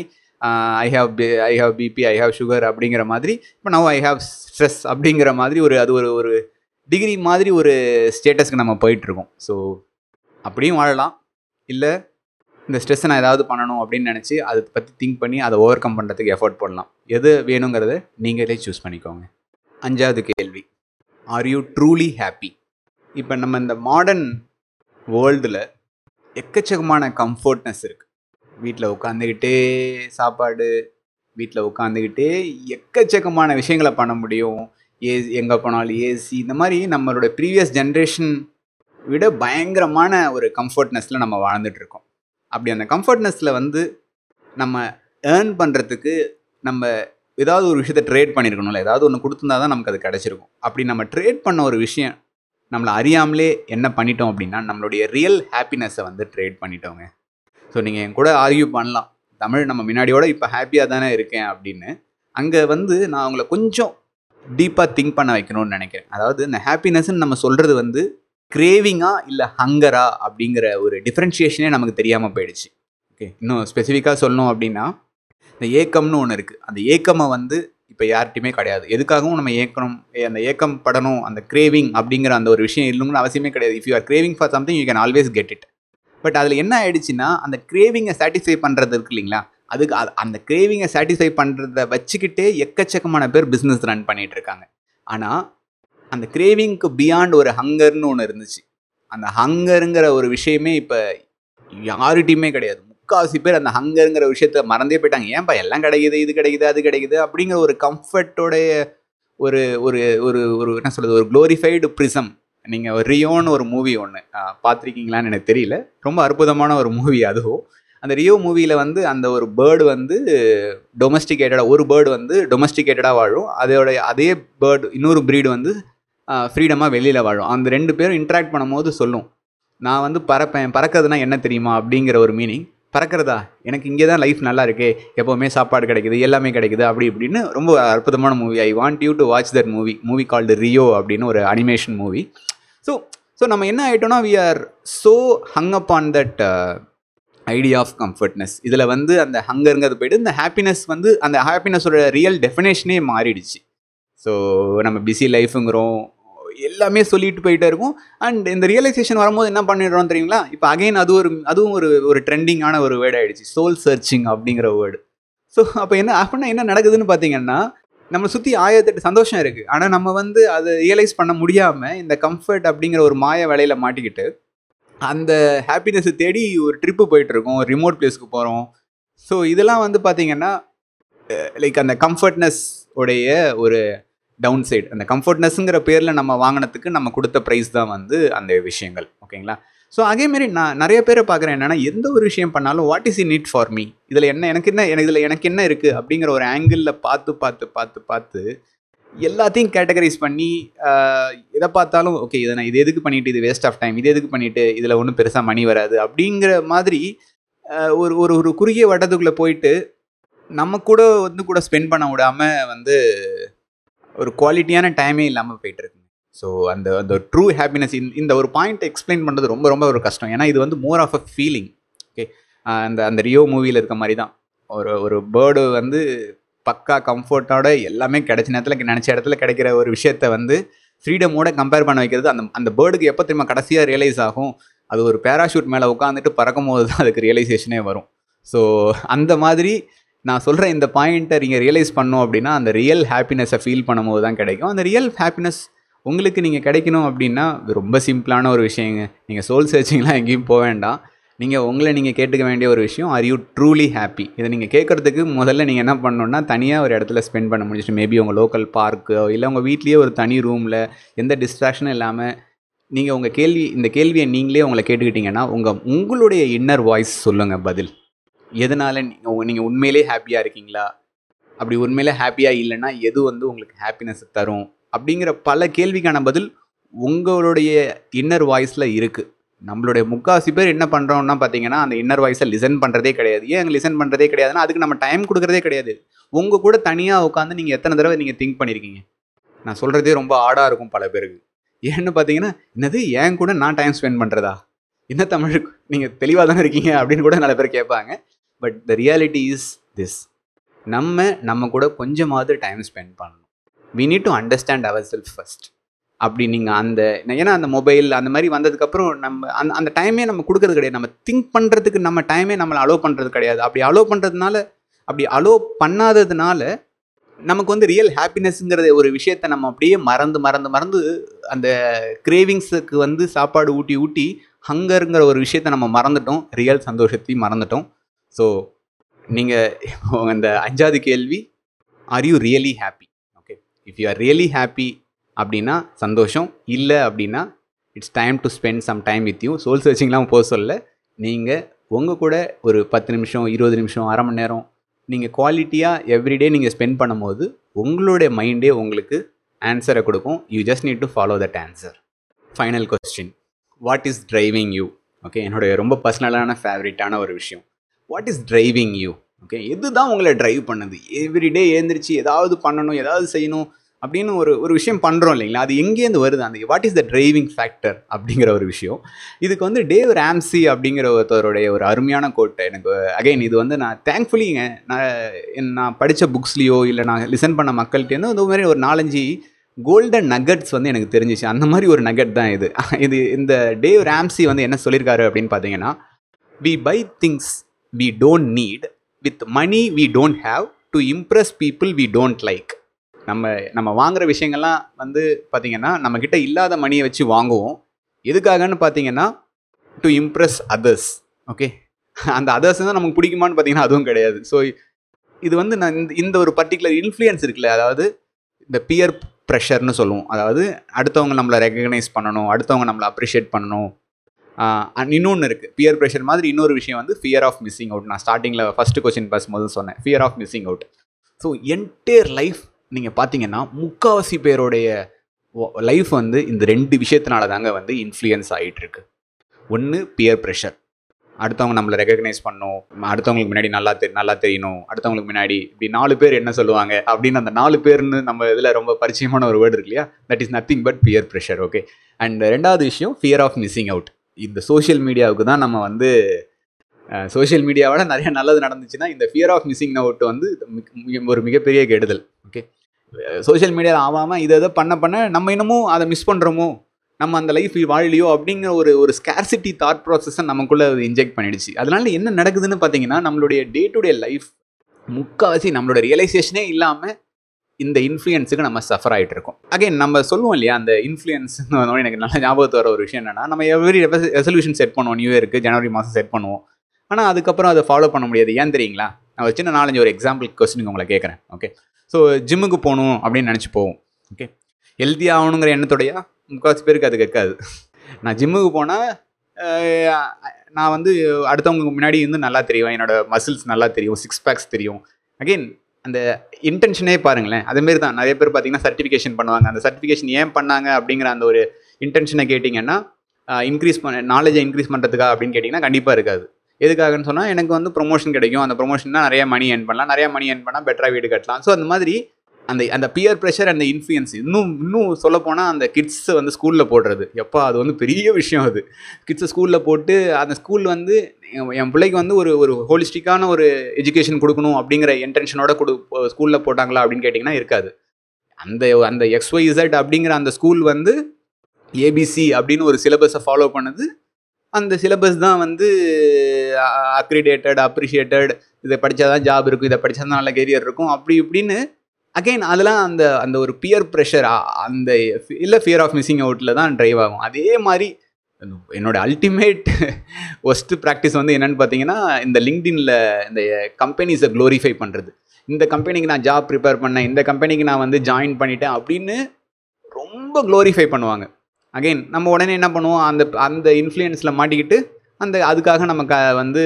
I have I have BP I have sugar அப்படிங்கிற மாதிரி இப்போ நவ் ஐ ஹாவ் ஸ்ட்ரெஸ் அப்படிங்கிற மாதிரி ஒரு அது ஒரு ஒரு டிகிரி மாதிரி ஒரு ஸ்டேட்டஸ்க்கு நம்ம போயிட்டுருக்கோம் ஸோ அப்படியும் வாழலாம் இல்லை இந்த ஸ்ட்ரெஸ்ஸை நான் ஏதாவது பண்ணணும் அப்படின்னு நினச்சி அதை பற்றி திங்க் பண்ணி அதை ஓவர் கம் பண்ணுறதுக்கு எஃபோர்ட் போடலாம் எது வேணுங்கிறத நீங்களே சூஸ் பண்ணிக்கோங்க அஞ்சாவது கேள்வி ஆர் யூ ட்ரூலி ஹாப்பி இப்போ நம்ம இந்த மாடர்ன் வேர்ல்டில் எக்கச்சக்கமான கம்ஃபர்ட்னஸ் இருக்குது வீட்டில் உட்காந்துக்கிட்டே சாப்பாடு வீட்டில் உட்காந்துக்கிட்டே எக்கச்சக்கமான விஷயங்களை பண்ண முடியும் ஏ எங்கே போனாலும் ஏசி இந்த மாதிரி நம்மளோட ப்ரீவியஸ் ஜென்ரேஷன் விட பயங்கரமான ஒரு கம்ஃபர்ட்னஸில் நம்ம வாழ்ந்துட்டு இருக்கோம் அப்படி அந்த கம்ஃபர்ட்னஸில் வந்து நம்ம ஏர்ன் பண்ணுறதுக்கு நம்ம ஏதாவது ஒரு விஷயத்தை ட்ரேட் பண்ணியிருக்கணும்ல ஏதாவது ஒன்று கொடுத்துருந்தா தான் நமக்கு அது கிடச்சிருக்கும் அப்படி நம்ம ட்ரேட் பண்ண ஒரு விஷயம் நம்மளை அறியாமலே என்ன பண்ணிட்டோம் அப்படின்னா நம்மளுடைய ரியல் ஹாப்பினஸை வந்து ட்ரேட் பண்ணிட்டோங்க ஸோ நீங்கள் என் கூட ஆர்கியூ பண்ணலாம் தமிழ் நம்ம முன்னாடியோட இப்போ ஹாப்பியாக தானே இருக்கேன் அப்படின்னு அங்கே வந்து நான் அவங்கள கொஞ்சம் டீப்பாக திங்க் பண்ண வைக்கணும்னு நினைக்கிறேன் அதாவது இந்த ஹாப்பினஸ்ன்னு நம்ம சொல்கிறது வந்து கிரேவிங்கா இல்லை ஹங்கரா அப்படிங்கிற ஒரு டிஃப்ரென்ஷியேஷனே நமக்கு தெரியாமல் போயிடுச்சு ஓகே இன்னும் ஸ்பெசிஃபிக்காக சொல்லணும் அப்படின்னா இந்த ஏக்கம்னு ஒன்று இருக்குது அந்த ஏக்கமை வந்து இப்போ யார்கிட்டையுமே கிடையாது எதுக்காகவும் நம்ம ஏக்கணும் ஏ, அந்த ஏக்கம் படணும் அந்த கிரேவிங் அப்படிங்கிற அந்த ஒரு விஷயம் இல்லைன்னு அவசியமே கிடையாது if you are craving for something you can always get it but அதில் என்ன ஆயிடுச்சுன்னா அந்த கிரேவிங்கை சாட்டிஸ்ஃபை பண்ணுறது இருக்கு இல்லைங்களா அதுக்கு அது- அந்த கிரேவிங்கை சாட்டிஸ்ஃபை பண்ணுறத வச்சுக்கிட்டே எக்கச்சக்கமான பேர் பிஸ்னஸ் ரன் பண்ணிட்டு இருக்காங்க ஆனால் அந்த கிரேவிங்க்கு பியாண்ட் ஒரு ஹங்கர்னு ஒன்று இருந்துச்சு அந்த ஹங்கருங்கிற ஒரு விஷயமே இப்போ யார்கிட்டையுமே கிடையாது முக்காவாசி பேர் அந்த ஹங்கருங்கிற விஷயத்த மறந்தே போயிட்டாங்க ஏன்பா எல்லாம் கிடைக்குது இது கிடைக்குது அது கிடைக்குது அப்படிங்கிற ஒரு கம்ஃபர்ட்டோடைய ஒரு ஒரு ஒரு ஒரு என்ன சொல்கிறது ஒரு க்ளோரிஃபைடு ப்ரிசம் நீங்கள் ஒரு ரியோன்னு ஒரு மூவி ஒன்று பார்த்துருக்கீங்களான்னு எனக்கு தெரியல ரொம்ப அற்புதமான ஒரு மூவி அதுவும் அந்த ரியோ மூவியில் வந்து அந்த ஒரு பேர்டு வந்து டொமஸ்டிகேட்டடாக ஒரு பேர்டு வந்து டொமஸ்டிகேட்டடாக வாழும் அதோட அதே பேர்டு இன்னொரு ப்ரீடு வந்து ஃப்ரீடமாக வெளியில் வாழும் அந்த ரெண்டு பேரும் இன்ட்ராக்ட் பண்ணும்போது சொல்லும் நான் வந்து பறப்பேன் பறக்கிறதுனா என்ன தெரியுமா அப்படிங்கிற ஒரு மீனிங் பறக்கிறதா எனக்கு இங்கே தான் லைஃப் நல்லா இருக்கே எப்போவுமே சாப்பாடு கிடைக்குது எல்லாமே கிடைக்குது அப்படி இப்படின்னு ரொம்ப அற்புதமான movie I want you to watch that movie movie called Rio அப்படின்னு ஒரு அனிமேஷன் மூவி ஸோ ஸோ நம்ம என்ன ஆகிட்டோம்னா we are so hung up on that idea of comfortness இதில் வந்து அந்த ஹங்கருங்கிறது போயிட்டு இந்த ஹாப்பினஸ் வந்து அந்த ஹாப்பினஸோட ரியல் டெஃபினேஷனே மாறிடுச்சு ஸோ நம்ம பிஸி லைஃபுங்கிறோம் எல்லாமே சொல்லிட்டு போயிட்டே இருக்கும் அண்ட் இந்த ரியலைசேஷன் வரும்போது என்ன பண்ணிடுறோம் தெரியுங்களா இப்போ அகைன் அது ஒரு அதுவும் ஒரு ஒரு ட்ரெண்டிங்கான ஒரு வேர்ட் ஆயிடுச்சு சோல் சர்ச்சிங் அப்படிங்கிற வேர்டு ஸோ அப்போ என்ன அப்படின்னா என்ன நடக்குதுன்னு பார்த்தீங்கன்னா நம்ம சுற்றி ஆயிரத்தெட்டு சந்தோஷம் இருக்குது ஆனால் நம்ம வந்து அதை ரியலைஸ் பண்ண முடியாமல் இந்த கம்ஃபர்ட் அப்படிங்கிற ஒரு மாய வேலையில் மாட்டிக்கிட்டு அந்த ஹாப்பினஸை தேடி ஒரு ட்ரிப்பு போயிட்டுருக்கோம் ஒரு ரிமோட் பிளேஸ்க்கு போகிறோம் ஸோ இதெல்லாம் வந்து பார்த்தீங்கன்னா லைக் அந்த கம்ஃபர்ட்னஸ் உடைய ஒரு டவுன் சைடு அந்த கம்ஃபர்ட்னஸ்ங்கிற பேரில் நம்ம வாங்கினதுக்கு நம்ம கொடுத்த ப்ரைஸ் தான் வந்து அந்த விஷயங்கள் ஓகேங்களா ஸோ அதேமாரி நான் நிறைய பேரை பார்க்குறேன் என்னென்னா எந்த ஒரு விஷயம் பண்ணாலும் what is I need for me இதில் என்ன எனக்கு என்ன எனக்கு இதில் எனக்கு என்ன இருக்குது அப்படிங்கிற ஒரு ஆங்கிளில் பார்த்து பார்த்து பார்த்து பார்த்து எல்லாத்தையும் கேட்டகரைஸ் பண்ணி ஆஹ், எதை பார்த்தாலும் ஓகே இதை நான் இது எதுக்கு பண்ணிட்டு இது வேஸ்ட் ஆஃப் டைம் இது எதுக்கு பண்ணிட்டு இதில் ஒன்றும் பெருசாக மணி வராது அப்படிங்கிற மாதிரி ஆஹ், ஒரு ஒரு ஒரு குறுகிய வட்டத்துக்குள்ளே போயிட்டு நம்ம கூட வந்து கூட ஸ்பெண்ட் பண்ண விடாமல் வந்து ஒரு குவாலிட்டியான டைமே இல்லாமல் போயிட்டு இருக்குங்க ஸோ அந்த அந்த ட்ரூ ஹாப்பினஸ் இந்த ஒரு பாயிண்ட் எக்ஸ்பிளைன் பண்ணுறது ரொம்ப ரொம்ப ஒரு கஷ்டம் ஏன்னா இது வந்து more of a feeling okay அந்த அந்த ரியோ மூவியில் இருக்க மாதிரி தான் ஒரு ஒரு பேர்டு வந்து பக்கா கம்ஃபர்ட்டோட எல்லாமே கிடைச்ச நேரத்தில் நினச்ச இடத்துல கிடைக்கிற ஒரு விஷயத்த வந்து ஃப்ரீடமோட கம்பேர் பண்ண வைக்கிறது அந்த அந்த பேர்டுக்கு எப்போ தெரியுமா கடைசியாக ரியலைஸ் ஆகும் அது ஒரு பேராஷூட் மேலே உட்காந்துட்டு பறக்கும் போது தான் அதுக்கு ரியலைசேஷனே வரும் ஸோ அந்த மாதிரி நான் சொல்கிற இந்த பாயிண்ட்டை நீங்கள் ரியலைஸ் பண்ணோம் அப்படின்னா அந்த ரியல் ஹாப்பினஸை ஃபீல் பண்ணும்போது தான் கிடைக்கும் அந்த ரியல் ஹாப்பினஸ் உங்களுக்கு நீங்கள் கிடைக்கணும் அப்படின்னா இது ரொம்ப சிம்பிளான ஒரு விஷயங்க நீங்கள் சோல் சர்ச்சிங்லாம் எங்கேயும் போக வேண்டாம் நீங்கள் உங்களை நீங்கள் கேட்டுக்க வேண்டிய ஒரு விஷயம் ஆர் யூ ட்ரூலி ஹாப்பி இதை நீங்கள் கேட்குறதுக்கு முதல்ல நீங்கள் என்ன பண்ணணும்னா தனியாக ஒரு இடத்துல ஸ்பெண்ட் பண்ண முடிஞ்சிச்சு மேபி உங்கள் லோக்கல் பார்க்கோ இல்லை உங்கள் வீட்லேயே ஒரு தனி ரூமில் எந்த டிஸ்ட்ராக்ஷனும் இல்லாமல் நீங்கள் உங்கள் கேள்வி இந்த கேள்வியை நீங்களே உங்களை கேட்டுக்கிட்டீங்கன்னா உங்கள் உங்களுடைய இன்னர் வாய்ஸ் சொல்லுங்கள் பதில் எதனால் நீங்கள் நீங்கள் உண்மையிலே ஹாப்பியாக இருக்கீங்களா அப்படி உண்மையிலே ஹாப்பியாக இல்லைன்னா எது வந்து உங்களுக்கு ஹாப்பினஸ் தரும் அப்படிங்கிற பல கேள்விக்கான பதில் உங்களுடைய இன்னர் வாய்ஸில் இருக்குது நம்மளுடைய முக்காவாசி பேர் என்ன பண்ணுறோம்னா பார்த்தீங்கன்னா அந்த இன்னர் வாய்ஸை லிசன் பண்ணுறதே கிடையாது ஏன் லிசன் பண்ணுறதே கிடையாதுன்னா அதுக்கு நம்ம டைம் கொடுக்குறதே கிடையாது உங்கள் கூட தனியாக உட்காந்து நீங்கள் எத்தனை தடவை நீங்கள் திங்க் பண்ணியிருக்கீங்க நான் சொல்கிறதே ரொம்ப ஆடாக இருக்கும் பல பேருக்கு ஏன்னு பார்த்தீங்கன்னா என்னது ஏன் கூட நான் டைம் ஸ்பெண்ட் பண்ணுறதா என்ன தமிழ் நீங்கள் தெளிவாக தானே இருக்கீங்க அப்படின்னு கூட நிறைய பேர் கேட்பாங்க but the reality is this நம்ம நம்ம கூட கொஞ்சமாவது டைம் ஸ்பெண்ட் பண்ணணும் we need to understand our self first அப்படி நீங்கள் அந்த ஏன்னா அந்த மொபைல் அந்த மாதிரி வந்ததுக்கப்புறம் நம்ம அந்த அந்த டைமே நம்ம கொடுக்கறது கிடையாது நம்ம திங்க் பண்ணுறதுக்கு நம்ம டைமே நம்மளை அலோவ் பண்ணுறது கிடையாது அப்படி அலோவ் பண்ணுறதுனால அப்படி அலோவ் பண்ணாததுனால நமக்கு வந்து ரியல் ஹாப்பினஸ்ங்கிற ஒரு விஷயத்த நம்ம அப்படியே மறந்து மறந்து மறந்து அந்த கிரேவிங்ஸுக்கு வந்து சாப்பாடு ஊட்டி ஊட்டி ஹங்கருங்கிற ஒரு விஷயத்த நம்ம மறந்துட்டோம் ரியல் சந்தோஷத்தையும் மறந்துட்டோம் ஸோ நீங்கள் அந்த அஞ்சாவது கேள்வி are you really happy okay if you are really happy அப்படின்னா சந்தோஷம் இல்லை அப்படின்னா it's time to spend some time with you soul சர்ச்சிங்லாம் போக சொல்ல நீங்கள் உங்கள் கூட ஒரு பத்து நிமிஷம் இருபது நிமிஷம் அரை மணி நேரம் நீங்கள் குவாலிட்டியாக எவ்ரிடே நீங்கள் ஸ்பெண்ட் பண்ணும்போது உங்களுடைய மைண்டே உங்களுக்கு ஆன்சரை கொடுக்கும் you just need to follow that answer final question what is driving you okay என்னுடைய ரொம்ப பர்சனலான ஃபேவரட்டான ஒரு விஷயம் what is driving you okay இதுதான் உங்களை டிரைவ் பண்ணுது எவ்ரிடே ஏந்திரிச்சு ஏதாவது பண்ணணும் ஏதாவது செய்யணும் அப்படின்னு ஒரு ஒரு விஷயம் பண்ணுறோம் இல்லைங்களா அது எங்கேருந்து வருது அந்த what is the driving factor அப்படிங்கிற ஒரு விஷயம் இதுக்கு வந்து டேவ் ராம்சி அப்படிங்கிற ஒருத்தருடைய ஒரு அருமையான கோட்டை எனக்கு அகைன் இது வந்து நான் தேங்க்ஃபுல்லிங்க நான் என் நான் படித்த புக்ஸ்லேயோ இல்லை நான் லிசன் பண்ண மக்கள்கிட்டேருந்து இந்த மாதிரி ஒரு நாலஞ்சு கோல்டன் நகட்ஸ் வந்து எனக்கு தெரிஞ்சிச்சு அந்த மாதிரி ஒரு நகட் தான் இது இது இந்த டேவ் ராம்சி வந்து என்ன சொல்லியிருக்காரு அப்படின்னு பார்த்தீங்கன்னா we buy things we don't need with money we don't have to impress people we don't like நம்ம நம்ம வாங்குற விஷயங்கள்லாம் வந்து பார்த்திங்கன்னா நம்மக்கிட்ட இல்லாத மணியை வச்சு வாங்குவோம் எதுக்காகன்னு பார்த்தீங்கன்னா டு இம்ப்ரெஸ் அதர்ஸ் ஓகே அந்த அதர்ஸ் தான் நமக்கு பிடிக்குமான்னு பார்த்தீங்கன்னா அதுவும் கிடையாது ஸோ இது வந்து நான் இந்த இந்த ஒரு பர்டிகுலர் இன்ஃப்ளூயன்ஸ் இருக்குல்ல அதாவது இந்த பியர் ப்ரெஷர்னு சொல்லுவோம் அதாவது அடுத்தவங்க நம்மளை ரெக்கக்னைஸ் பண்ணணும் அடுத்தவங்க நம்மளை அப்ரிஷியேட் பண்ணணும் அண்ட் இன்னொன்று இருக்குது பியர் ப்ரெஷர் மாதிரி இன்னொரு விஷயம் வந்து ஃபியர் ஆஃப் மிஸ்ஸிங் அவுட் நான் ஸ்டார்டிங்கில் ஃபஸ்ட்டு கொஸ்டின் பேசும்போது சொன்னேன் fear of missing out so entire life நீங்கள் பார்த்தீங்கன்னா முக்காவாசி பேருடைய லைஃப் வந்து இந்த ரெண்டு விஷயத்தினால தாங்க வந்து இன்ஃப்ளூயன்ஸ் ஆகிட்டு இருக்கு ஒன்று பியர் ப்ரெஷர் அடுத்தவங்க நம்மளை ரெக்கக்னைஸ் பண்ணணும் அடுத்தவங்களுக்கு முன்னாடி நல்லா தெரி நல்லா தெரியணும் அடுத்தவங்களுக்கு முன்னாடி இப்படி நாலு பேர் என்ன சொல்லுவாங்க அப்படின்னு அந்த நாலு பேர்னு நம்ம இதில் ரொம்ப பரிச்சயமான ஒரு வேர்டு இருக்கு இல்லையா that is nothing but peer pressure okay and ரெண்டாவது விஷயம் ஃபியர் ஆஃப் மிஸ்ஸிங் அவுட் இந்த சோஷியல் மீடியாவுக்கு தான் நம்ம வந்து சோஷியல் மீடியாவோட நிறைய நல்லது நடந்துச்சுன்னா இந்த ஃபியர் ஆஃப் மிஸ்ஸிங் அவுட் வந்து மிக- ஒரு மிகப்பெரிய கெடுதல் ஓகே சோஷியல் மீடியாவில் ஆகாமல் இதை இதை பண்ண பண்ண நம்ம இன்னமும் அதை மிஸ் பண்ணுறோமோ நம்ம அந்த லைஃப் வாழலையோ அப்படிங்கிற ஒரு ஒரு ஸ்கேர்சிட்டி தாட் ப்ராசஸை நமக்குள்ளே அது இன்ஜெக்ட் பண்ணிடுச்சு அதனால என்ன நடக்குதுன்னு பார்த்தீங்கன்னா நம்மளுடைய டே டு டே லைஃப் முக்கால்வாசி நம்மளோட ரியலைசேஷனே இல்லாமல் இந்த இன்ஃப்ளூயன்ஸுக்கு நம்ம சஃபர் ஆகிட்டு இருக்கோம் அகைன் நம்ம சொல்லுவோம் இல்லையா அந்த இன்ஃப்ளூயன்ஸ் எனக்கு நல்ல ஞாபகத்து வர ஒரு விஷயம் என்னன்னா நம்ம எவ்ரி ரெசல்யூஷன் செட் பண்ணுவோம் நியூ இயருக்கு ஜனவரி மாதம் செட் பண்ணுவோம் ஆனால் அதுக்கப்புறம் அதை ஃபாலோ பண்ண முடியாது ஏன் தெரியுங்களா நான் ஒரு சின்ன நாலஞ்சு ஒரு எக்ஸாம்பிள் கொஸ்டின் உங்களை கேட்குறேன் ஓகே ஸோ ஜிம்முக்கு போகணும் அப்படின்னு நினச்சி போவோம் ஓகே ஹெல்த்தி ஆகணுங்கிற எண்ணத்தோடையா முக்கால்வாசி பேருக்கு அது கேட்காது நான் ஜிம்முக்கு போனால் நான் வந்து அடுத்தவங்களுக்கு முன்னாடி வந்து நல்லா தெரியும் என்னோட மசில்ஸ் நல்லா தெரியும் சிக்ஸ் பேக்ஸ் தெரியும் அகெயின் அந்த இன்டென்ஷனே பாருங்களேன் அதேமாரி தான் நிறைய பேர் பார்த்தீங்கன்னா சர்டிஃபிகேஷன் பண்ணுவாங்க அந்த சர்டிஃபிகேஷன் ஏன் பண்ணாங்க அப்படிங்கிற அந்த ஒரு இன்டென்ஷனை கேட்டிங்கன்னா இன்க்ரீஸ் பண்ண நாலேஜை இன்க்ரீஸ் பண்ணுறதுக்கா அப்படின்னு கேட்டிங்கன்னா கண்டிப்பாக இருக்காது எதுக்காகன்னு சொன்னால் எனக்கு வந்து ப்ரொமோஷன் கிடைக்கும் அந்த ப்ரொமோஷன்னா நிறைய மணி ஏர்ன் பண்ணலாம் நிறைய மணி ஏர்ன் பண்ணால் பெட்டராக வீடு கட்டலாம் ஸோ அந்த மாதிரி அந்த அந்த பியர் ப்ரெஷர் அந்த இன்ஃப்ளூயன்ஸ் இன்னும் இன்னும் சொல்லப்போனால் அந்த கிட்ஸை வந்து ஸ்கூலில் போடுறது எப்போ அது வந்து பெரிய விஷயம் அது கிட்ஸை ஸ்கூலில் போட்டு அந்த ஸ்கூல் வந்து என் என் பிள்ளைக்கு வந்து ஒரு ஒரு ஹோலிஸ்டிக்கான ஒரு எஜுகேஷன் கொடுக்கணும் அப்படிங்கிற இன்டென்ஷனோட கொடு ஸ்கூலில் போட்டாங்களா அப்படின்னு கேட்டிங்கன்னா இருக்காது அந்த அந்த எக்ஸ்ஒய்இசட் அப்படிங்கிற அந்த ஸ்கூல் வந்து ஏபிசி அப்படின்னு ஒரு சிலபஸை ஃபாலோ பண்ணுது அந்த சிலபஸ் தான் வந்து அக்ரிடேட்டட் அப்ரிஷியேட்டட் இதை படித்தா தான் ஜாப் இருக்கும் இதை படித்தா தான் நல்ல கெரியர் இருக்கும் அப்படி இப்படின்னு அகைன் அதெல்லாம் அந்த அந்த ஒரு பியர் ப்ரெஷர் அந்த இல்லை ஃபியர் ஆஃப் மிஸ்ஸிங் அவுட்டில் தான் ட்ரைவ் ஆகும் அதே மாதிரி என்னோட அல்டிமேட் ஒஸ்ட்டு ப்ராக்டிஸ் வந்து என்னென்னு பார்த்தீங்கன்னா இந்த லிங்க்டின்ல இந்த கம்பெனிஸை க்ளோரிஃபை பண்ணுறது இந்த கம்பெனிக்கு நான் ஜாப் ப்ரிப்பேர் பண்ணேன் இந்த கம்பெனிக்கு நான் வந்து ஜாயின் பண்ணிட்டேன் அப்படின்னு ரொம்ப க்ளோரிஃபை பண்ணுவாங்க அகைன் நம்ம உடனே என்ன பண்ணுவோம் அந்த அந்த இன்ஃப்ளூயன்ஸில் மாட்டிக்கிட்டு அந்த அதுக்காக நம்ம க வந்து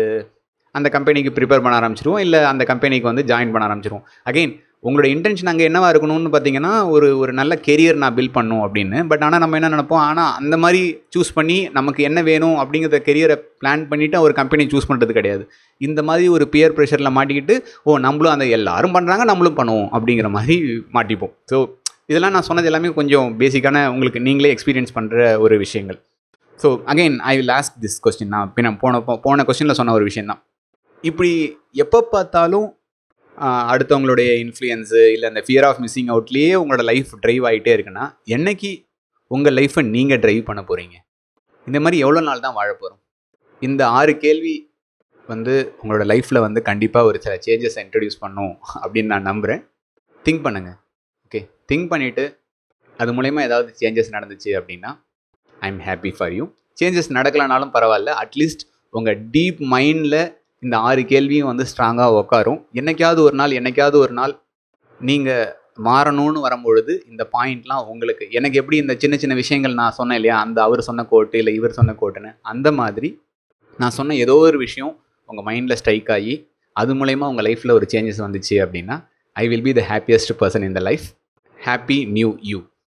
அந்த கம்பெனிக்கு ப்ரிப்பேர் பண்ண ஆரம்பிச்சிருவோம் இல்லை அந்த கம்பெனிக்கு வந்து ஜாயின் பண்ண ஆரம்பிச்சிருவோம் அகைன் உங்களோட இன்டென்ஷன் அங்கே என்னவா இருக்கணும்னு பார்த்தீங்கன்னா ஒரு ஒரு நல்ல கெரியர் நான் பில்ட் பண்ணும் அப்படின்னு பட் ஆனால் நம்ம என்ன நினைப்போம் ஆனால் அந்த மாதிரி சூஸ் பண்ணி நமக்கு என்ன வேணும் அப்படிங்கிறத கெரியரை பிளான் பண்ணிவிட்டு ஒரு கம்பெனி சூஸ் பண்ணுறது கிடையாது இந்த மாதிரி ஒரு பியர் ப்ரெஷரில் மாட்டிக்கிட்டு ஓ நம்மளும் அந்த எல்லாரும் பண்ணுறாங்க நம்மளும் பண்ணுவோம் அப்படிங்கிற மாதிரி மாட்டிப்போம் ஸோ இதெல்லாம் நான் சொன்னது எல்லாமே கொஞ்சம் பேசிக்கான உங்களுக்கு நீங்களே எக்ஸ்பீரியன்ஸ் பண்ணுற ஒரு விஷயங்கள் so again I will ask this question நான் பின்ன போன போன கொஸ்டினில் சொன்ன ஒரு விஷயம் தான் இப்படி எப்போ பார்த்தாலும் அடுத்தவங்களுடைய இன்ஃப்ளூயன்ஸு இல்லை அந்த ஃபியர் ஆஃப் மிஸ்ஸிங் அவுட்லேயே உங்களோட லைஃப் ட்ரைவ் ஆகிட்டே இருக்குன்னா என்னைக்கு உங்கள் லைஃப்பை நீங்கள் ட்ரைவ் பண்ண போகிறீங்க இந்த மாதிரி எவ்வளோ நாள் தான் வாழ போகிறோம் இந்த ஆறு கேள்வி வந்து உங்களோட லைஃப்பில் வந்து கண்டிப்பாக ஒரு சில சேஞ்சஸை இன்ட்ரடியூஸ் பண்ணும் அப்படின்னு நான் நம்புகிறேன் திங்க் பண்ணுங்கள் ஓகே திங்க் பண்ணிவிட்டு அது மூலயமா ஏதாவது சேஞ்சஸ் நடந்துச்சு அப்படின்னா I am happy for you changes நடக்கலனாலும் பரவாயில்ல அட்லீஸ்ட் உங்கள் டீப் மைண்டில் இந்த ஆறு கேள்வியும் வந்து ஸ்ட்ராங்காக உட்காரும் என்னைக்காவது ஒரு நாள் என்னைக்காவது ஒரு நாள் நீங்கள் மாறணும்னு வரும்பொழுது இந்த பாயிண்ட்லாம் உங்களுக்கு எனக்கு எப்படி இந்த சின்ன சின்ன விஷயங்கள் நான் சொன்னேன் இல்லையா அந்த அவர் சொன்ன கோட்டு இல்லை இவர் சொன்ன கோட்டுன்னு அந்த மாதிரி நான் சொன்ன ஏதோ ஒரு விஷயம் உங்கள் மைண்டில் ஸ்ட்ரைக் ஆகி அது மூலயமா உங்கள் லைஃப்பில் ஒரு சேஞ்சஸ் வந்துச்சு அப்படின்னா I will be the happiest person in the life happy new you